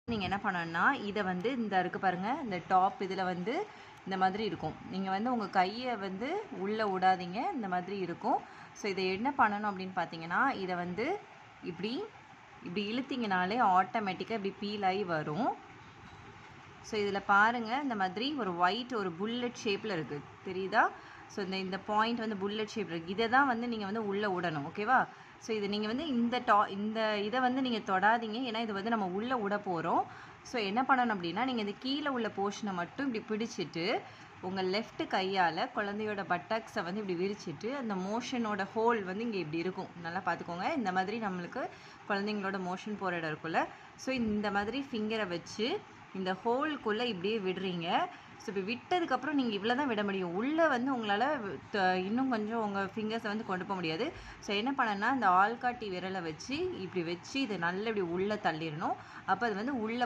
நீங்கள் என்ன பண்ணணும்னா இதை வந்து இந்த இருக்கு பாருங்கள் இந்த டாப் இதில் வந்து இந்த மாதிரி இருக்கும் நீங்கள் வந்து உங்கள் கையை வந்து உள்ளே விடாதீங்க இந்த மாதிரி இருக்கும் ஸோ இதை என்ன பண்ணணும் அப்படின்னு பார்த்தீங்கன்னா இதை வந்து இப்படி இப்படி இழுத்தீங்கனாலே ஆட்டோமேட்டிக்காக இப்படி பீல் ஆகி வரும் ஸோ இதில் பாருங்கள் இந்த மாதிரி ஒரு ஒயிட் ஒரு புல்லட் ஷேப்பில் இருக்குது தெரியுதா ஸோ இந்த இந்த பாயிண்ட் வந்து புல்லட் ஷேப் இருக்குது இதை தான் வந்து நீங்கள் வந்து உள்ளே விடணும் ஓகேவா ஸோ இது நீங்கள் வந்து இந்த டா இந்த இதை வந்து நீங்கள் தொடாதீங்க ஏன்னா இது வந்து நம்ம உள்ளே விட போகிறோம் ஸோ என்ன பண்ணணும் அப்படின்னா நீங்கள் இந்த கீழே உள்ள போர்ஷனை மட்டும் இப்படி பிடிச்சிட்டு உங்கள் லெஃப்ட் கையால் குழந்தையோட பட்டக்ஸை வந்து இப்படி விரிச்சிட்டு அந்த மோஷனோட ஹோல் வந்து இங்கே இப்படி இருக்கும் நல்லா பார்த்துக்கோங்க இந்த மாதிரி நம்மளுக்கு குழந்தைங்களோட மோஷன் போகிற இடம் இருக்குல்ல ஸோ இந்த மாதிரி ஃபிங்கரை வச்சு இந்த ஹோல்குள்ளே இப்படியே விடுறீங்க ஸோ இப்போ விட்டதுக்கப்புறம் நீங்கள் இவ்வளோ தான் விட முடியும் உள்ளே வந்து உங்களால் இன்னும் கொஞ்சம் உங்கள் ஃபிங்கர்ஸை வந்து கொண்டு போக முடியாது ஸோ என்ன பண்ணனா இந்த ஆள்காட்டி விரலை வச்சு இப்படி வச்சு இதை நல்லா இப்படி உள்ளே தள்ளிடணும் அப்போ அது வந்து உள்ளே